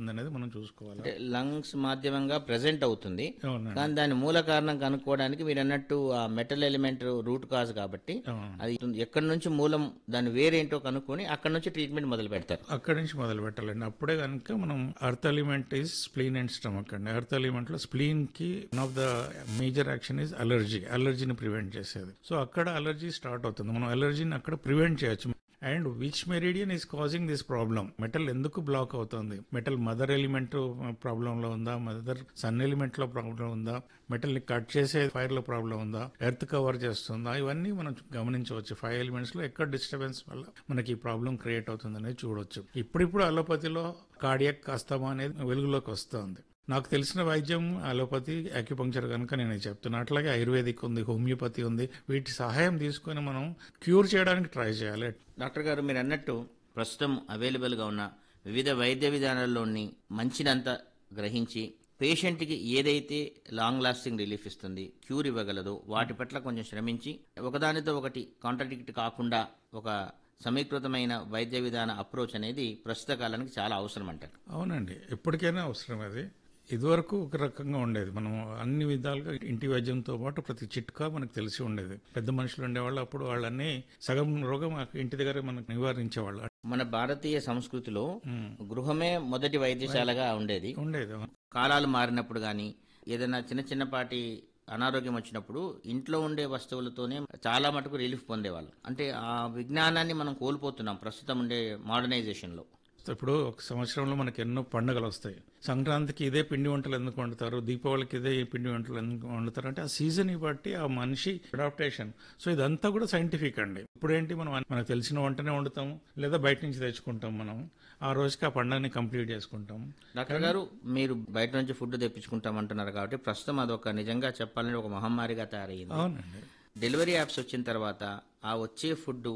అవుతుంది అనేది మనం చూసుకోవాలి అంటే లంగ్స్ మాధ్యమంగా ప్రెజెంట్ అవుతుంది అవునండి కానీ దాని మూల కారణం కనుక్కోవడానికి మీరు అన్నట్టు ఆ మెటల్ ఎలిమెంట్ రూట్ కాజ్ కాబట్టి అవును. అది ఎక్కడి నుంచి మూలం దాని వేరేంటో కనుక్కొని అక్కడ నుంచి ట్రీట్మెంట్ మొదలు పెడతారు అక్కడి నుంచి మొదలు పెట్టాలండి అప్పుడే కనుక మనం earth element is spleen and stomach అండి అర్త్ ఎలిమెంట్ లో స్ప్లీన్ కి one of the major action is allergy అలర్జీని ప్రివెంట్ చేసేది సో అక్కడ అలర్జీ స్టార్ట్ అవుతుంది మనం అలర్జీని అక్కడ ప్రివెంట్ చేయొచ్చు and which meridian is causing this problem metal ఎందుకు బ్లాక్ అవుతుంది మెటల్ మదర్ ఎలిమెంట్ ప్రాబ్లం లో ఉందా మదర్ సన్ ఎలిమెంట్ లో ప్రాబ్లం ఉందా మెటల్ ని కట్ చేసే ఫైర్ లో ప్రాబ్లం ఉందా ఎర్త్ కవర్ చేస్తుందా ఇవన్నీ మనం గమనించవచ్చు ఫైవ్ ఎలిమెంట్స్ లో ఎక్కడ డిస్టర్బెన్స్ వల్ల మనకి ఈ ప్రాబ్లం క్రియేట్ అవుతుంది అనేది చూడొచ్చు ఇప్పుడిప్పుడు అలోపతిలో కార్డియక్ అస్తమా అనేది వెలుగులోకి వస్తుంది నాకు తెలిసిన వైద్యం అలోపతి అక్యుపంక్చర్ కనుక నేను ఇది చెప్తున్నా అట్లాగే ఆయుర్వేదిక్ ఉంది హోమియోపతి ఉంది వీటి సహాయం తీసుకొని మనం క్యూర్ చేయడానికి ట్రై చేయాలి డాక్టర్ గారు మీరు అన్నట్టు ప్రస్తుతం అవైలబుల్గా ఉన్న వివిధ వైద్య విధానాల్లోని మంచినంతా గ్రహించి పేషెంట్కి ఏదైతే లాంగ్ లాస్టింగ్ రిలీఫ్ ఇస్తుంది క్యూర్ ఇవ్వగలదో వాటి పట్ల కొంచెం శ్రమించి ఒకదానితో ఒకటి కాంట్రడిక్ట్ కాకుండా ఒక సమీకృతమైన వైద్య విధాన అప్రోచ్ అనేది ప్రస్తుత కాలానికి చాలా అవసరం అంటారు అవునండి ఎప్పటికైనా అవసరం అది ఇదివరకు ఒక రకంగా ఉండేది మనం అన్ని విధాలుగా ఇంటి వైద్యంతో పాటు ప్రతి చిట్కా మనకు తెలిసి ఉండేది పెద్ద మనుషులు ఉండేవాళ్ళు అప్పుడు వాళ్ళన్నీ సగం రోగం ఆ ఇంటి దగ్గర మనకు నివారించేవాళ్ళు మన భారతీయ సంస్కృతిలో గృహమే మొదటి వైద్యశాలగా ఉండేది ఉండేది కాలాలు మారినప్పుడు కానీ ఏదైనా చిన్న చిన్నపాటి అనారోగ్యం వచ్చినప్పుడు ఇంట్లో ఉండే వస్తువులతోనే చాలా మటుకు రిలీఫ్ పొందేవాళ్ళు అంటే ఆ విజ్ఞానాన్ని మనం కోల్పోతున్నాం ప్రస్తుతం ఉండే మోడర్నైజేషన్లో ఇప్పుడు ఒక సంవత్సరంలో మనకి ఎన్నో పండుగలు వస్తాయి సంక్రాంతికి ఇదే పిండి వంటలు ఎందుకు వండుతారు దీపావళికి ఇదే పిండి వంటలు ఎందుకు వండుతారు అంటే ఆ సీజన్ బట్టి ఆ మనిషి అడాప్టేషన్ సో ఇదంతా కూడా సైంటిఫిక్ అండి ఇప్పుడు ఏంటి మనం మనకు తెలిసిన వంటనే వండుతాము లేదా బయట నుంచి తెచ్చుకుంటాం మనం ఆ రోజుకి ఆ పండుగని కంప్లీట్ చేసుకుంటాం డాక్టర్ గారు మీరు బయట నుంచి ఫుడ్ తెప్పించుకుంటామంటున్నారు కాబట్టి ప్రస్తుతం అదొక నిజంగా చెప్పాలంటే ఒక మహమ్మారిగా తయారయ్యింది అవునండి డెలివరీ యాప్స్ వచ్చిన తర్వాత ఆ వచ్చే ఫుడ్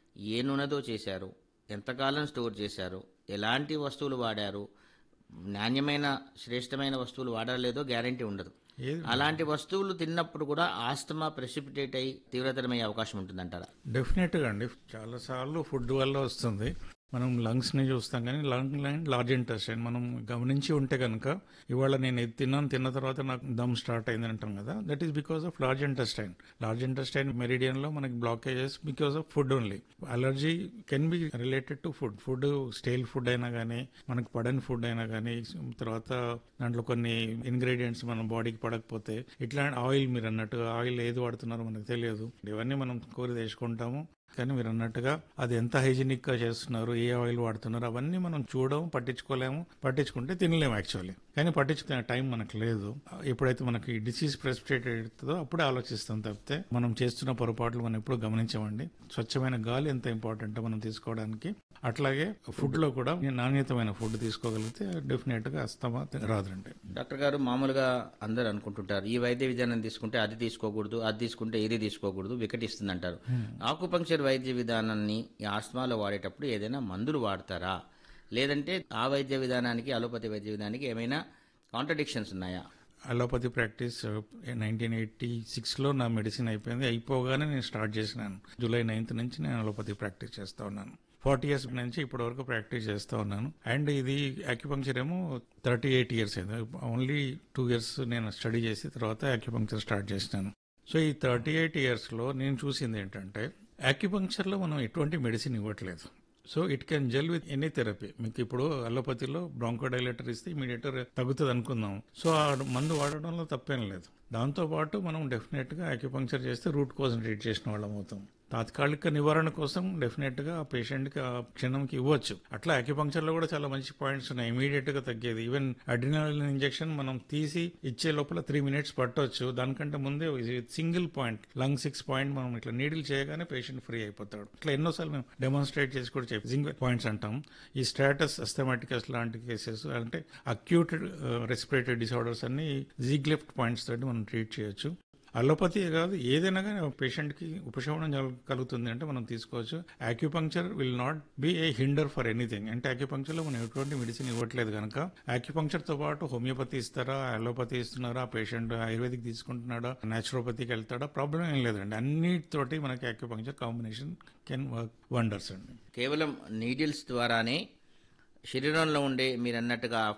ఏ నూనెతో చేశారు ఎంతకాలం స్టోర్ చేశారు ఎలాంటి వస్తువులు వాడారు నాణ్యమైన శ్రేష్టమైన వస్తువులు వాడలేదో గ్యారంటీ ఉండదు ఏది అలాంటి వస్తువులు తిన్నప్పుడు కూడా ఆస్తమా ప్రెసిపిటేట్ అయి తీవ్రతరమయ్యే అవకాశం ఉంటుందంటారా డెఫినెట్గా అండి చాలా సార్లు ఫుడ్ వల్ల వస్తుంది మనం లంగ్స్ ని చూస్తాం కానీ లంగ్ లైన్ లార్జ్ ఇంటెస్టైన్ మనం గమనించి ఉంటే కనుక ఇవాళ నేను ఇది తిన్నాను తిన్న తర్వాత నాకు దమ్ స్టార్ట్ అయింది అంటాం కదా that is because of large intestine large intestine meridian లో మనకి blockages because of food only allergy can be related to food food stale food అయినా కానీ మనకు పడని ఫుడ్ అయినా కానీ తర్వాత దాంట్లో కొన్ని ఇంగ్రీడియంట్స్ మన బాడీకి పడకపోతే ఇట్లాంటి ఆయిల్ మీరు అన్నట్టు ఆయిల్ ఏది వాడుతున్నారో మనకు తెలియదు ఇవన్నీ మనం కోరి తెచ్చుకుంటాము కానీ మీరు అన్నట్టుగా అది ఎంత హైజీనిక్ గా చేస్తున్నారు ఏ ఆయిల్ వాడుతున్నారు అవన్నీ మనం చూడము పట్టించుకోలేము పట్టించుకుంటే తినలేము యాక్చువల్లీ కానీ పట్టించుకునే టైం మనకు లేదు ఎప్పుడైతే మనకి డిసీజ్ ప్రెసిపిటేట్ అవుతుందో అప్పుడే ఆలోచిస్తాం తప్పితే మనం చేస్తున్న పొరపాట్లు మనం ఎప్పుడు గమనించమండి స్వచ్ఛమైన గాలి ఎంత ఇంపార్టెంట్ మనం తీసుకోవడానికి అట్లాగే ఫుడ్ లో కూడా నాణ్యతమైన ఫుడ్ తీసుకోగలిగితే డెఫినెట్ గా అస్తమా రాదండి డాక్టర్ గారు మామూలుగా అందరు అనుకుంటుంటారు ఈ వైద్య విధానం తీసుకుంటే అది తీసుకోకూడదు అది తీసుకుంటే ఇది తీసుకోకూడదు వికటిస్తుంది అంటారు ఆకుపంక్చర్ వైద్య విధానాన్ని ఈ ఆస్మాలో వాడేటప్పుడు ఏదైనా మందులు వాడతారా లేదంటే ఆ వైద్య విధానానికి అలోపతి వైద్య విధానానికి ఏమైనా కాంట్రడిక్షన్స్ ఉన్నాయా అలోపతి ప్రాక్టీస్ నైన్టీన్ ఎయిటీ సిక్స్లో నా మెడిసిన్ అయిపోయింది అయిపోగానే నేను స్టార్ట్ చేసినాను జూలై నైన్త్ నుంచి నేను అలోపతి ప్రాక్టీస్ చేస్తా ఉన్నాను ఫార్టీ ఇయర్స్ నుంచి ఇప్పటి వరకు ప్రాక్టీస్ చేస్తా ఉన్నాను అండ్ ఇది అక్యుపంక్చర్ ఏమో థర్టీ ఎయిట్ ఇయర్స్ అయింది ఓన్లీ టూ ఇయర్స్ నేను స్టడీ చేసి తర్వాత అక్యుపంక్చర్ స్టార్ట్ చేసినాను సో ఈ థర్టీ ఎయిట్ ఇయర్స్లో నేను చూసింది ఏంటంటే అక్యుపంక్చర్లో మనం ఎటువంటి మెడిసిన్ ఇవ్వట్లేదు so it can gel with any therapy మీకు ఇప్పుడు అలోపతిలో బ్రాంకోడైలేటర్ ఇస్తే ఇమీడియట్ తగ్గుతుంది అనుకుందాం సో ఆ మందు వాడడంలో తప్పేం లేదు దాంతో పాటు మనం డెఫినెట్ గా అక్యుపంక్చర్ చేస్తే రూట్ కోసం ట్రీట్ చేసిన వాళ్ళం అవుతాం తాత్కాలిక నివారణ కోసం డెఫినెట్ గా ఆ పేషెంట్ కి ఆ క్షణంకి ఇవ్వచ్చు అట్లా అక్యుపంక్చర్ లో కూడా చాలా మంచి పాయింట్స్ ఉన్నాయి ఇమీడియట్ గా తగ్గేది ఈవెన్ అడ్రినల్ ఇంజెక్షన్ మనం తీసి ఇచ్చే లోపల త్రీ మినిట్స్ పట్టవచ్చు దానికంటే ముందే single point lung six point మనం ఇట్లా నీడిల్ చేయగానే పేషెంట్ ఫ్రీ అయిపోతాడు ఇట్లా ఎన్నోసార్లు మేము డెమాన్స్ట్రేట్ చేసి కూడా చెప్పి సింగిల్ పాయింట్స్ అంటాం ఈ స్టాటస్ అస్థమాటికస్ లాంటి కేసెస్ అంటే అక్యూట్ రెస్పిరేటరీ డిసార్డర్స్ అన్ని జీగ్లెఫ్ట్ పాయింట్స్ తోటి మనం ట్రీట్ చేయొచ్చు అలోపతి కాదు ఏదైనా కానీ పేషెంట్ కి ఉపశమనం జల- కలుగుతుంది అంటే మనం తీసుకోవచ్చు acupuncture will not be a hinder for anything అంటే acupuncture లో మనం ఎటువంటి మెడిసిన్ ఇవ్వట్లేదు కనుక acupuncture తో పాటు హోమియోపతి ఇస్తారా అలోపతి ఇస్తున్నారా పేషెంట్ ఆయుర్వేదిక్ తీసుకుంటున్నాడా న్యాచురోపతికి వెళ్తాడా ప్రాబ్లం ఏం లేదండి అన్నిటితోటి మనకి acupuncture combination can work wonders అండి కేవలం నీడిల్స్ ద్వారానే శరీరంలో ఉండే మీరు అన్నట్టుగా